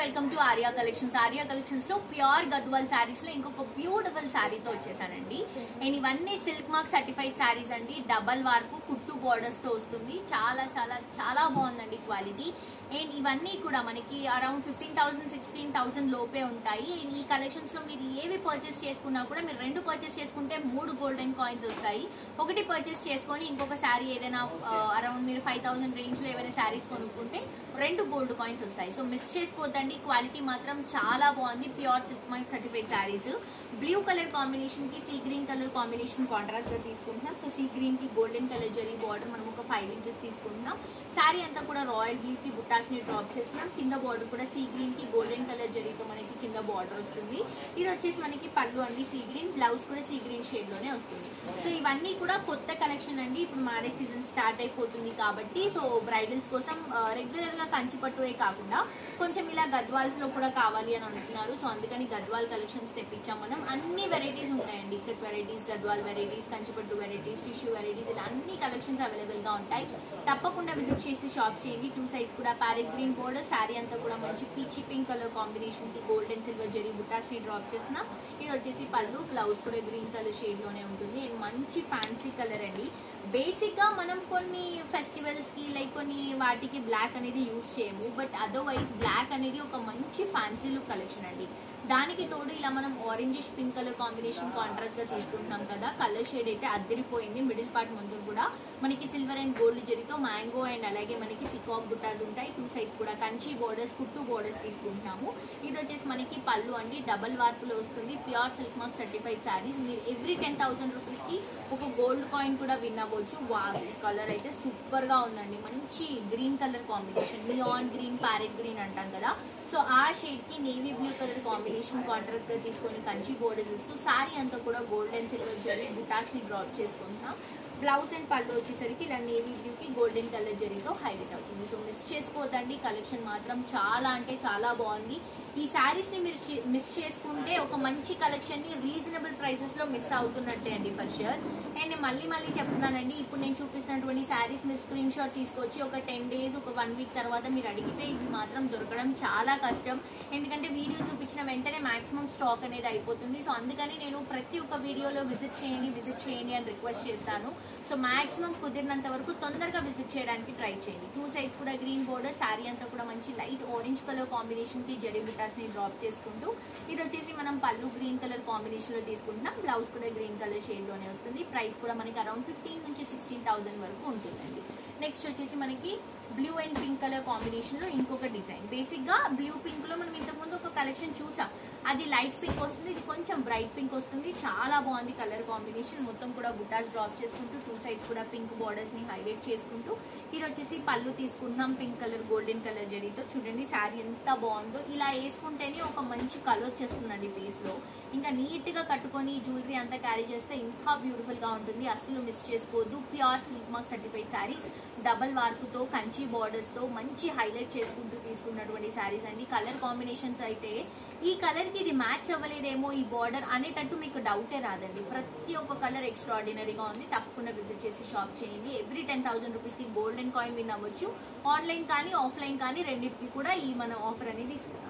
welcome to Arya collections Arya collections లో pure Gadwal sarees లో ఇంకొక బ్యూటిఫుల్ శారీతో వచ్చేసానండి అండ్ ఇవన్నీ సిల్క్ మార్క్ సర్టిఫైడ్ శారీస్ అండి డబల్ వార్కు కుట్టు బోర్డర్స్ తో వస్తుంది చాలా చాలా చాలా బాగుందండి క్వాలిటీ అండ్ ఇవన్నీ కూడా మనకి around fifteen thousand sixteen thousand లోపే ఉంటాయి అండ్ ఈ కలెక్షన్స్ లో మీరు ఏవి పర్చేస్ చేసుకున్నా కూడా మీరు రెండు పర్చేస్ చేసుకుంటే మూడు గోల్డెన్ కాయిన్స్ వస్తాయి ఒకటి పర్చేస్ చేసుకొని ఇంకొక శారీ ఏదైనా అరౌండ్ మీరు ఫైవ్ థౌసండ్ రేంజ్ లో ఏమైనా శారీస్ కొనుక్కుంటే రెండు గోల్డ్ కాయిన్స్ వస్తాయి సో మిస్ చేసుకోవద్దండి క్వాలిటీ మాత్రం చాలా బాగుంది pure silk mark certified sarees blue colour combination కి sea green colour combination contrast గా తీసుకుంటున్నాం సో సీ గ్రీన్ కి గోల్డెన్ కలర్ జరీ బార్డర్ మనం ఒక ఫైవ్ ఇంచెస్ తీసుకుంటున్నాం శారీ అంతా కూడా రాయల్ బ్లూ కి బుట్టాస్ ని డ్రాప్ చేస్తున్నాం కింద బార్డర్ కూడా సీ గ్రీన్ కి గోల్డెన్ కలర్ జరీతో మనకి కింద బార్డర్ వస్తుంది ఇది వచ్చేసి మనకి పళ్ళు అండి సీ గ్రీన్ బ్లౌజ్ కూడా సీ గ్రీన్ షేడ్ లోనే వస్తుంది సో ఇవన్నీ కూడా కొత్త కలెక్షన్ అండి ఇప్పుడు మ్యారేజ్ సీజన్ స్టార్ట్ అయిపోతుంది కాబట్టి సో బ్రైడల్స్ కోసం రెగ్యులర్ గా కంచి పట్టువే కాకుండా కొంచెం ఇలా గద్వాల్స్ లో కూడా కావాలి అని అంటున్నారు సో అందుకని గద్వాల్ కలెక్షన్స్ తెప్పించాం మనం అన్ని వెరైటీస్ ఉంటాయండి ఇక్కత్ వెరైటీస్ గద్వాల్ వెరైటీస్ కంచిపట్టు వెరైటీస్ టిష్యూ వెరైటీస్ ఇలా అన్ని కలెక్షన్స్ అవైలబుల్ గా ఉంటాయి తప్పకుండా విజిట్ చేసి షాప్ చేయండి టూ సైడ్స్ కూడా ప్యారెట్ గ్రీన్ బోర్డర్ శారీ అంతా కూడా మంచి పీచ్ పింక్ కలర్ కాంబినేషన్ కి గోల్డ్ అండ్ సిల్వర్ జరీ బుటాస్ ని డ్రాప్ చేసిన ఇది వచ్చేసి పళ్ళు బ్లౌజ్ కూడా గ్రీన్ కలర్ షేడ్ లోనే ఉంటుంది అండ్ మంచి ఫ్యాన్సీ కలర్ అండి బేసిక్ గా మనం కొన్ని ఫెస్టివల్స్ కి లైక్ కొన్ని వాటికి బ్లాక్ అనేది యూజ్ చేయము బట్ అదర్వైజ్ బ్లాక్ అనేది ఒక మంచి ఫ్యాన్సీ లుక్ కలెక్షన్ అండి దానికి తోడు ఇలా మనం orangish pink colour combination contrast గా తీసుకుంటున్నాం కదా కలర్ షేడ్ అయితే అద్దరిపోయింది మిడిల్ పార్ట్ ముందు కూడా మనకి సిల్వర్ అండ్ గోల్డ్ జరీతో మ్యాంగో అండ్ అలాగే మనకి పికాక్ బుట్టాస్ ఉంటాయి టూ సైడ్స్ కూడా కంచి బోర్డర్స్ కుట్టు బోర్డర్స్ తీసుకుంటున్నాము ఇది వచ్చేసి మనకి పళ్ళు అండి డబల్ వార్పులో వస్తుంది pure silk mark certified sarees మీరు ఎవ్రీ టెన్ థౌసండ్ రూపీస్ కి ఒక గోల్డ్ కాయిన్ కూడా విన్ అవ్వచ్చు వా కలర్ అయితే సూపర్ గా ఉందండి మంచి green colour combination neon green parrot green అంటాం కదా సో ఆ షేడ్ కి navy blue colour combination contrast గా తీసుకొని కంచి బోర్డర్స్ ఇస్తూ సారీ అంతా కూడా గోల్డ్ అండ్ సిల్వర్ జరీ బుటాస్ ని డ్రాప్ చేసుకుంటున్నాం బ్లౌజ్ అండ్ పళ్ళు వచ్చేసరికి ఇలా నేవీ బ్లూ కి గోల్డెన్ కలర్ జరీతో హైలైట్ అవుతుంది సో మిస్ చేసుకోవద్దండి కలెక్షన్ మాత్రం చాలా అంటే చాలా బాగుంది ఈ శారీస్ ని మీరు మిస్ చేసుకుంటే ఒక మంచి కలెక్షన్ ని రీజనబుల్ ప్రైసెస్ లో మిస్ అవుతున్నట్టే అండి ఫర్ షూర్ అండ్ నేను మళ్ళీ మళ్ళీ చెప్తున్నానండి ఇప్పుడు నేను చూపిస్తున్నటువంటి శారీస్ మీరు స్క్రీన్ షాట్ తీసుకొచ్చి ఒక టెన్ డేస్ ఒక వన్ వీక్ తర్వాత మీరు అడిగితే ఇవి మాత్రం దొరకడం చాలా కష్టం ఎందుకంటే వీడియో చూపించిన వెంటనే మాక్సిమం స్టాక్ అనేది అయిపోతుంది సో అందుకని నేను ప్రతి ఒక్క వీడియోలో విజిట్ చేయండి విజిట్ చేయండి అని రిక్వెస్ట్ చేస్తాను సో మాక్సిమం కుదిరినంత వరకు తొందరగా విజిట్ చేయడానికి ట్రై చేయండి టూ సైడ్స్ కూడా గ్రీన్ బోర్డర్ శారీ అంతా కూడా మంచి లైట్ ఆరెంజ్ కలర్ కాంబినేషన్ కి జరీ బుటాస్ ని డ్రాప్ చేసుకుంటూ ఇది వచ్చేసి మనం పళ్ళు గ్రీన్ కలర్ కాంబినేషన్ లో తీసుకుంటున్నాం బ్లౌజ్ కూడా గ్రీన్ కలర్ షేడ్ లోనే వస్తుంది ప్రైస్ కూడా మనకి అరౌండ్ ఫిఫ్టీన్ నుంచి సిక్స్టీన్ థౌసండ్ వరకు ఉంటుందండి నెక్స్ట్ వచ్చేసి మనకి blue and pink colour combination లో ఇంకొక డిజైన్ బేసిక్ గా బ్లూ పింక్ లో మనం ఇంతకుముందు ఒక కలెక్షన్ చూసాం అది లైట్ పింక్ వస్తుంది ఇది కొంచెం బ్రైట్ పింక్ వస్తుంది చాలా బాగుంది కలర్ కాంబినేషన్ మొత్తం కూడా బుటాస్ డ్రాప్ చేసుకుంటూ టూ సైడ్స్ కూడా పింక్ బార్డర్స్ ని హైలైట్ చేసుకుంటూ ఇది వచ్చేసి పళ్ళు తీసుకుంటున్నాం పింక్ కలర్ గోల్డెన్ కలర్ జరీతో చూడండి శారీ ఎంత బాగుందో ఇలా వేసుకుంటేనే ఒక మంచి కలర్ వచ్చేస్తుందండి ఫేస్ లో ఇంకా నీట్ గా కట్టుకొని జ్యువెలరీ అంతా క్యారీ చేస్తే ఇంకా బ్యూటిఫుల్ గా ఉంటుంది అస్సలు మిస్ చేసుకోవద్దు pure silk mark certified sarees double వార్పుతో కంచి బార్డర్స్ తో మంచి హైలైట్ చేసుకుంటూ తీసుకున్నటువంటి శారీస్ అండి కలర్ కాంబినేషన్స్ అయితే ఈ కలర్ కి ఇది మ్యాచ్ అవ్వలేదేమో ఈ బార్డర్ అనేటట్టు మీకు డౌటే రాదండి ప్రతి ఒక్క కలర్ ఎక్స్ట్రాడినరీగా ఉంది తప్పకుండా విజిట్ చేసి షాప్ చేయండి ఎవ్రీ టెన్ థౌసండ్ రూపీస్ కి గోల్డెన్ కాయిన్ విన్ అవ్వచ్చు ఆన్లైన్ కానీ ఆఫ్లైన్ కానీ రెండింటికి కూడా ఈ మన ఆఫర్ అనేది ఇస్తాం